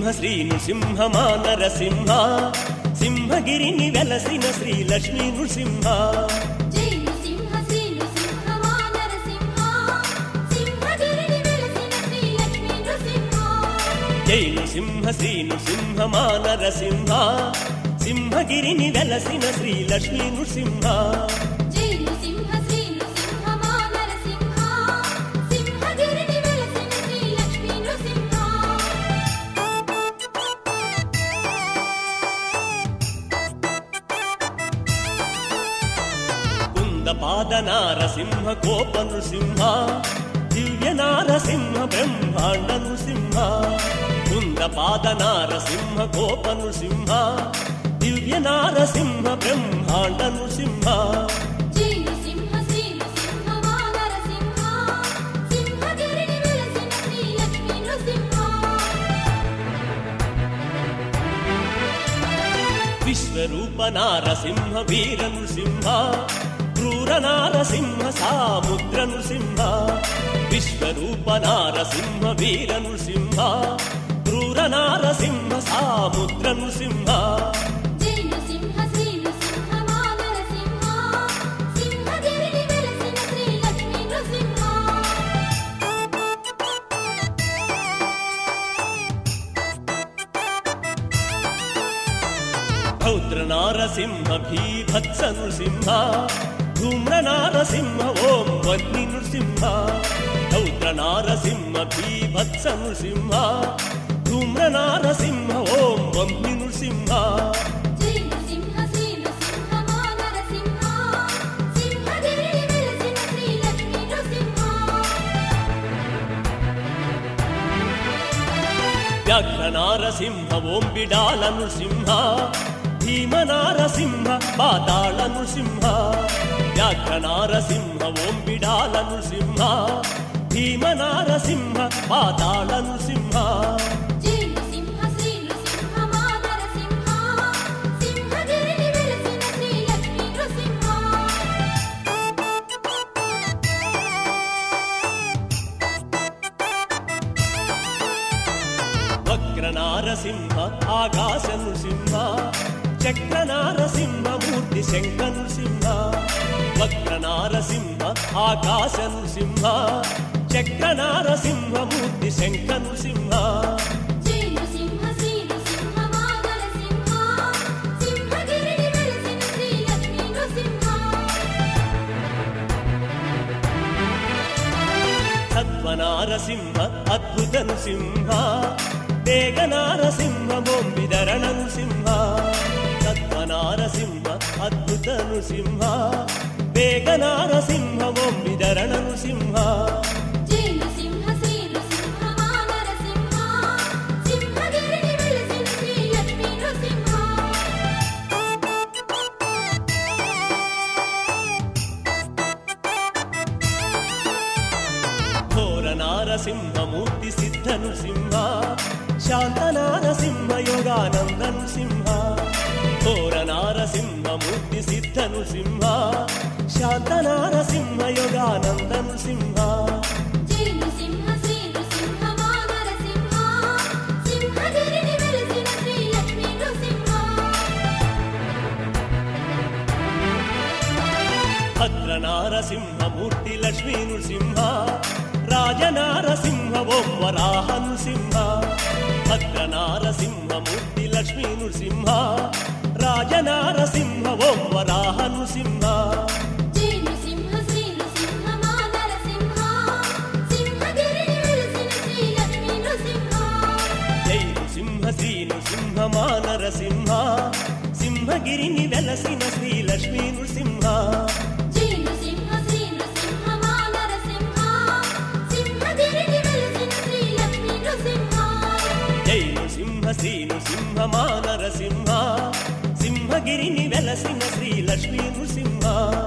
సింహ శ్రీ నృసింహ మా నరసింహ సింహగిరిని వెలసిన శ్రీ లక్ష్మీ నృసింహ జై నృసింహ శ్రీ నృసింహ మా నరసింహ సింహగిరిని వెలసిన శ్రీ లక్ష్మీ నృసింహ జై నృసింహ శ్రీ నృసింహ మా నరసింహ సింహగిరిని వెలసిన శ్రీ లక్ష్మీ నృసింహ జై నృసింహ శ్రీ నృసింహ మా నరసింహ సింహగిరిని వెలసిన శ్రీ లక్ష్మీ నృసింహ కుంద పాద నారసింహ కోప నృసింహ దివ్య నారసింహ బ్రహ్మాండ నృసింహ కుంద పాద నారసింహ కోప నృసింహ దివ్య నారసింహ బ్రహ్మాండ నృసింహ జై నృసింహ శ్రీ నృసింహ మా నరసింహ సింహగిరిని వెలసిన శ్రీ లక్ష్మీ నృసింహ విశ్వరూప నారసింహ వీర నృసింహ క్రూర నారసింహ సాముద్ర నృసింహ విశ్వరూప నారసింహ వీర నృసింహ క్రూర నారసింహ సాముద్ర నృసింహ జై నృసింహ శ్రీ నృసింహ మా నరసింహ సింహగిరిని వెలసిన శ్రీ లక్ష్మీ నృసింహ రౌద్ర నారసింహ భీభత్స నృసింహ ధూమ్ర నారసింహ ఓం వల్లి నృసింహ రౌద్ర నారసింహ భీభత్స నృసింహ ధూమ్ర నారసింహ ఓం వల్లి నృసింహ జై నృసింహ శ్రీ నృసింహ మా నరసింహ సింహగిరిని వెలసిన శ్రీ లక్ష్మీ నృసింహ వ్యాఘ్ర నారసింహ ఓం బిడాల నృసింహ భీమ నారసింహ పాతాళ నృసింహ వ్యాఘ్ర నారసింహ ఓం బిడాల నృసింహ భీమ నారసింహ పాతాళ నృసింహ జై నృసింహ శ్రీ నృసింహ మా నరసింహ సింహగిరిని వెలసిన శ్రీ లక్ష్మీ నృసింహ వక్ర నారసింహ ఆకాశ నృసింహ చక్ర నారసింహ మూర్తి శంఖ నృసింహ వక్ర నారసింహ ఆకాశ నృసింహ చక్ర నారసింహ మూర్తి శంఖ నృసింహ జై నృసింహ శ్రీ నృసింహ మా నరసింహ సింహగిరిని వెలసిన శ్రీ లక్ష్మీ నృసింహ సత్వనారసింహ అద్భుత నృసింహ దేగ నారసింహ బొంబిధరణ నృసింహ సత్వనారసింహ అద్భుత నృసింహ దేగ నారసింహ బొంబిధరణ నృసింహ జై నృసింహ శ్రీ నృసింహ మా నరసింహ సింహగిరిని వెలసిన శ్రీ లక్ష్మీ నృసింహ ఘోర నారసింహ మూర్తి సిద్ధ నృసింహ శాంత నారసింహ యోగానంద నృసింహ ఘోర నారసింహ మూర్తి సిద్ధ నృసింహ శాంత నారసింహ యోగానంద నృసింహ జై నృసింహ శ్రీ నృసింహ మా నరసింహ సింహగిరిని వెలసిన శ్రీ లక్ష్మీ నృసింహ భద్ర నారసింహ మూర్తి లక్ష్మీ నృసింహ రాజ నారసింహ ఓం వరాహ నృసింహ భద్ర నారసింహ మూర్తి లక్ష్మీ నృసింహ రాజ నారసింహ ఓం వరాహ నృసింహ జై నృసింహ శ్రీ నృసింహ మా నరసింహ సింహగిరిని వెలసిన శ్రీ లక్ష్మీ నృసింహ జై నృసింహ శ్రీ నృసింహ మా నరసింహ సింహగిరిని వెలసిన శ్రీ లక్ష్మీ నృసింహ జై నృసింహ శ్రీ నృసింహ మా నరసింహ సింహగిరిని వెలసిన శ్రీ లక్ష్మీ నృసింహ జై నృసింహ శ్రీ నృసింహ మా నరసింహ సింహగిరిని వెలసిన శ్రీ లక్ష్మీ నృసింహ